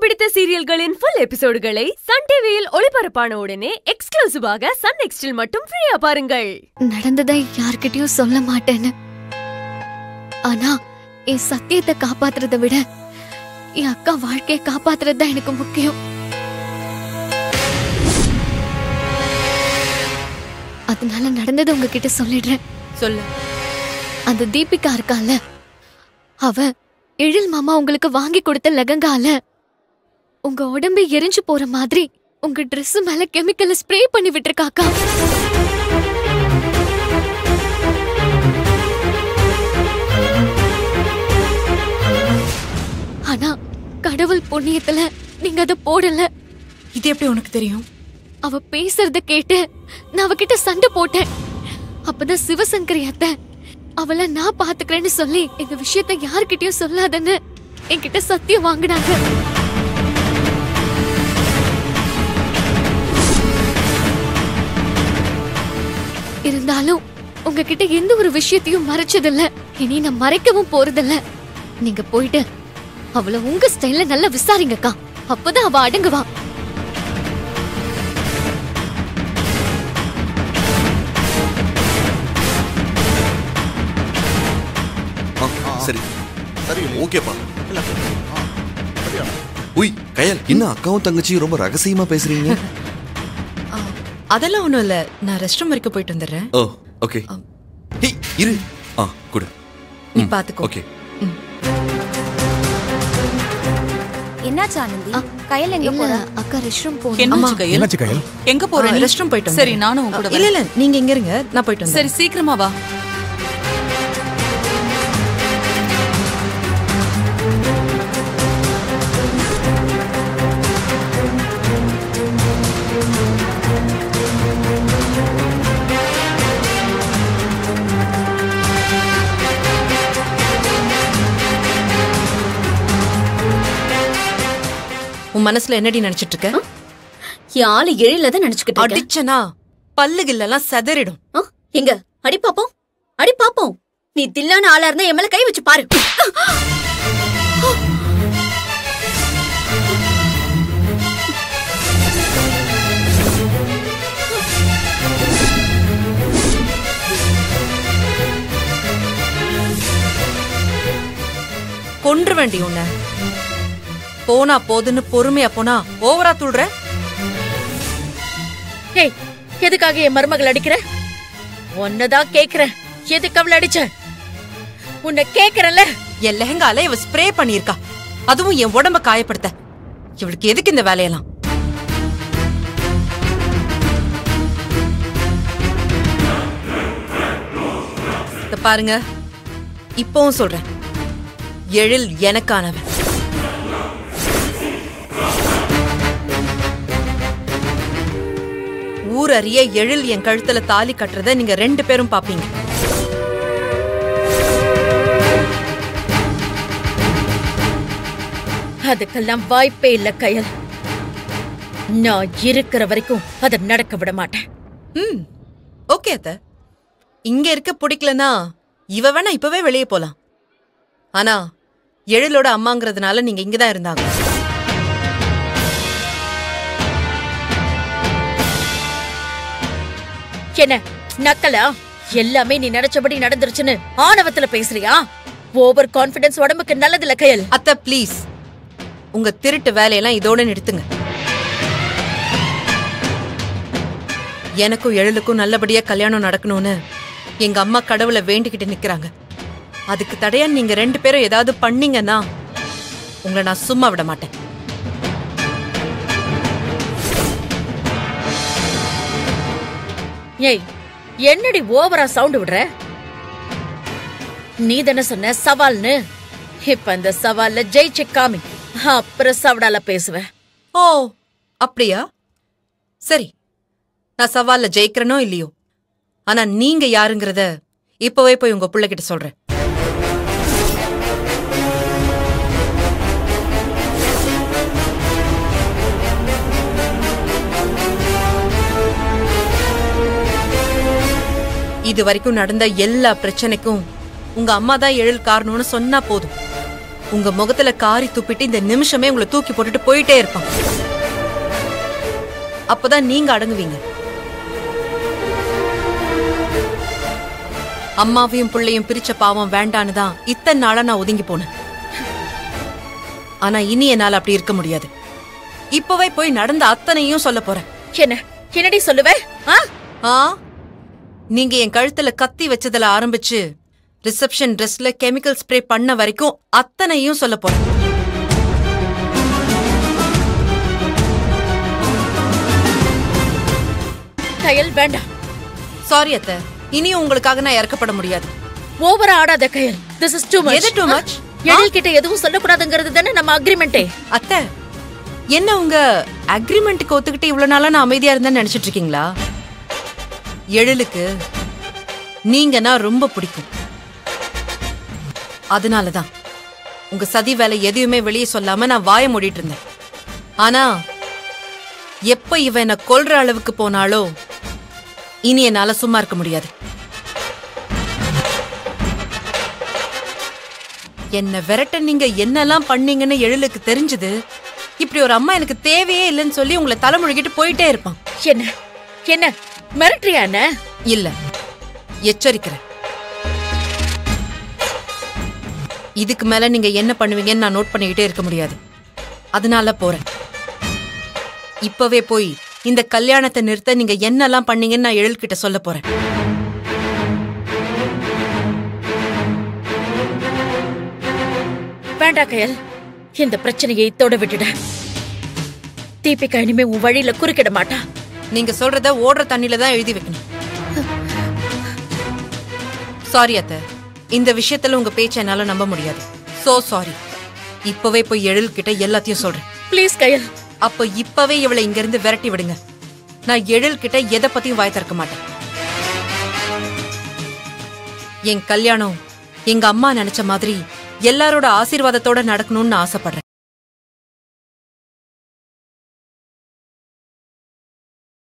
பிடித்த சீரியல்களின் full எபிசோடுகளை Sun டிவியில் ஒளிபரப்பான உடனே எக்ஸ்க்ளூசிவாக சன் நெக்ஸ்டில் மட்டும் ஃப்ரீயா பாருங்கள் நடந்ததை யார்கிட்டயும் சொல்ல மாட்டேன்னு ஆனா என் சத்தியத்தை காப்பாத்துறதை விட என் அக்கா வாழ்க்கையை காப்பாத்துறது தான் எனக்கு முக்கியம் அதனால நடந்ததை உங்ககிட்ட சொல்லிடுறேன் சொல்லு அந்த தீபிகா இருக்கால அவ எழில் மாமா உங்களுக்கு வாங்கி கொடுத்த லெகங்கால உங்க உடம்பு எரிஞ்சு போற மாதிரி உங்க Dress மேல கெமிக்கலை ஸ்ப்ரே பண்ணி விட்டுருக்காக்கா ஆனா கடவுள் புண்ணியத்துல நீங்க அதை போடல இது எப்படி உனக்கு தெரியும் அவ பேசுறத கேட்டு நான் அவகிட்ட சண்டை போட்டேன் அப்பதான் சிவசங்கரி அத்தை அவள நான் பாத்துக்கிறேன்னு சொல்லி இந்த விஷயத்த யார்கிட்டயும் சொல்லாதன்னு என்கிட்ட சத்தியம் வாங்கினாங்க இருந்தாலும் உங்ககிட்ட எந்த ஒரு விஷயத்தையும் மறைச்சதில்ல இனி நான் மறைக்கவும் போறதில்ல நீங்க போயிட்டு அவள உங்க ஸ்டைல்ல நல்லா விசாரிங்கக்கா அப்பதான் அவ அடங்குவா ஆ, சரி சரி ஓகேப்பா சரியா உய் கயல் இன்னும் அக்காவும் தங்கச்சியும் ரொம்ப ரகசியமா பேசுறீங்க ஆ, அதெல்லாம் ஒண்ணும் இல்ல நான் ரெஸ்ட் ரூம் வரைக்கும் போயிட்டு வந்துடுறேன் ஓ ஓகே ஹே இரு ஆ குடு நீ ம், பாத்துக்கோ ஓகே என்னாச்சு ஆனந்தி கயல் எங்க இல்ல போற அக்கா ரெஸ்ட் ரூம் போகணும் என்னாச்சு கையல் என்னாச்சு கையல் எங்க போற நீ? ரெஸ்ட் ரூம் போயிட்டு சரி வந்துடுறேன். நானும் உன் கூட இல்ல வரேன் இல்ல நீங்க இங்க இருங்க நான் போயிட்டு சரி வந்துடுறேன் சீக்கிரமா வா உன் மனசுல என்னடி நினைச்சிட்டு இருக்க என் ஆளு எழில தான் நினைச்சுக்கிட்டு இருக்கேன். அடிச்சனா பல்லு கில்லெல்லாம் செதறிடும் ஆ, எங்க அடி பாப்போம் அடி பாப்போம் நீ தில்லான ஆளா இருந்தா என் மேல கை வச்சு பாரு கொன்று வேண்டி உன்ன போனா போதுன்னு பொறுமையா போனா ஓவரா துள்ற ஏய் எதுக்காக என் மருமகள் அடிக்கிற உன்னதான் கேக்குறேன் எதுக்கு அவள அடிச்ச உன்னை கேக்குறல என் லெஹங்கால இவ ஸ்ப்ரே பண்ணியிருக்கா அதுவும் என் உடம்ப காயப்படுத்த இவளுக்கு எதுக்கு இந்த வேலையெல்லாம் இத பாருங்க இப்பவும் சொல்றேன் எழில் எனக்கானவன் ஊர் அறிய எழில் என் கழுத்துல தாலி கட்டுறத நீங்க ரெண்டு பேரும் பாப்பீங்க அதுக்கெல்லாம் வாய்ப்பே இல்ல கயல் நான் இருக்கிற வரைக்கும் அதை நடக்க விட மாட்டேன் ம் ஓகே அத்த இங்க இருக்க பிடிக்கலனா இவ வேணா இப்பவே வெளியே போலாம் ஆனா எழிலோட அம்மாங்கிறதுனால நீங்க இங்கதான் இருந்தாங்க என்ன நக்கலா எல்லாமே நீ நினைச்சபடி நடந்துருச்சுன்னு ஆணவத்துல பேசுறியா ஓவர் கான்ஃபிடன்ஸ் உடம்புக்கு நல்லதில்ல கயல் அத்த ப்ளீஸ் உங்க திருட்டு வேலையெல்லாம் இதோட நிறுத்துங்க எனக்கும் எழிலுக்கும் நல்லபடியா கல்யாணம் நடக்கணும்னு எங்க அம்மா கடவுளை வேண்டிக்கிட்டு நிக்கறாங்க அதுக்கு தடையா நீங்க ரெண்டு பேரும் ஏதாவது பண்ணீங்கன்னா உங்களை நான் சும்மா விட மாட்டேன் ஏய் என்னடி ஓவரா சவுண்ட் விடுற நீ தானே சொன்ன சவால்னு இப்ப அந்த சவால்ல ஜெயிச்சு காமி அப்புறம் சவடால பேசுவேன் ஓ அப்படியா சரி நான் சவால்ல ஜெயிக்கிறனோ இல்லையோ ஆனா நீங்க யாருங்கிறத இப்பவே போய் உங்க பிள்ளைகிட்ட சொல்றேன் இது வரைக்கும் நடந்த எல்லா பிரச்சனைக்கும் உங்க அம்மா தான் எழில் காரணம்னு சொன்னா போதும் உங்க முகத்துல காரி துப்பிட்டு இந்த நிமிஷமே உங்களை தூக்கி போட்டுட்டு போயிட்டே இருப்பான் அப்பதான் நீங்க அடங்குவீங்க அம்மாவையும் பிள்ளையும் பிரிச்ச பாவம் வேண்டான்னு தான் இத்தனை நாளா நான் ஒதுங்கி போனேன் ஆனா இனி என்னால அப்படி இருக்க முடியாது இப்பவே போய் நடந்த அத்தனையும் சொல்ல போறேன் என்ன என்னடி சொல்லுவ ஆ ஆ நீங்க என் கழுத்துல கத்தி வச்சதுல ஆரம்பிச்சு ரிசப்ஷன் ட்ரெஸ்ல கெமிக்கல் ஸ்ப்ரே பண்ண வரைக்கும் அத்தனையும் சொல்ல போறேன் கயல் வேண்டாம் சாரி அத்தை இனியும் உங்களுக்காக நான் இறக்கப்பட முடியாது ஓவரா ஆடாத Kayal this is too much எது too much? எழில் கிட்ட எதுவும் சொல்லக்கூடாதுங்கிறது தானே நம்ம அக்ரிமெண்டே அத்தை என்ன உங்க அக்ரிமெண்ட்டுக்கு ஒத்துக்கிட்டு இவ்வளவு நாளா நான் அமைதியா இருந்தேன்னு நினைச்சிட்டு இருக்கீங்களா எழிலுக்கு நீங்கன்னா ரொம்ப பிடிக்கும் அதனாலதான் உங்க சதி வேலை எதையுமே வெளியே சொல்லாம நான் வாய மூடிட்டு இருந்தேன் ஆனா எப்ப இவ என்ன கொல்ற அளவுக்கு போனாலோ இனி என்னால சும்மா இருக்க முடியாது என்ன விரட்ட நீங்க என்னெல்லாம் பண்ணீங்கன்னு எழிலுக்கு தெரிஞ்சது இப்படி ஒரு அம்மா எனக்கு தேவையே இல்லைன்னு சொல்லி உங்களை தலைமுழுகிட்டு போயிட்டே இருப்பான் என்ன என்ன மிரட்டுறியா என்ன இல்ல எச்சரிக்கிறேன் இதுக்கு மேல நீங்க என்ன பண்ணுவீங்கன்னு நான் நோட் பண்ணிக்கிட்டே இருக்க முடியாது அதனால போறேன் இப்பவே போய் இந்த கல்யாணத்தை நிறுத்த நீங்க என்னெல்லாம் பண்ணீங்கன்னு நான் எழில்கிட்ட சொல்ல போறேன் வேண்டா கயல் இந்த பிரச்சனையை இத்தோட விட்டுட தீபிகா இனிமே உன் வழியில குறுக்கிட மாட்டா நீங்க சொல்றத ஓடுற தண்ணில தான் எழுதி வைக்கணும் சாரி அத்தை இந்த விஷயத்துல உங்க பேச்ச என்னால நம்ப முடியாது சோ சாரி இப்பவே போய் எழில் கிட்ட எல்லாத்தையும் சொல்றேன் ப்ளீஸ் கயல் அப்ப இப்பவே இவளை இங்க இருந்து விரட்டி விடுங்க நான் எழில் கிட்ட எதை பத்தியும் வாய் திறக்க மாட்டேன் என் கல்யாணம் எங்க அம்மா நினைச்ச மாதிரி எல்லாரோட ஆசீர்வாதத்தோட நடக்கணும்னு நான் ஆசைப்படுறேன்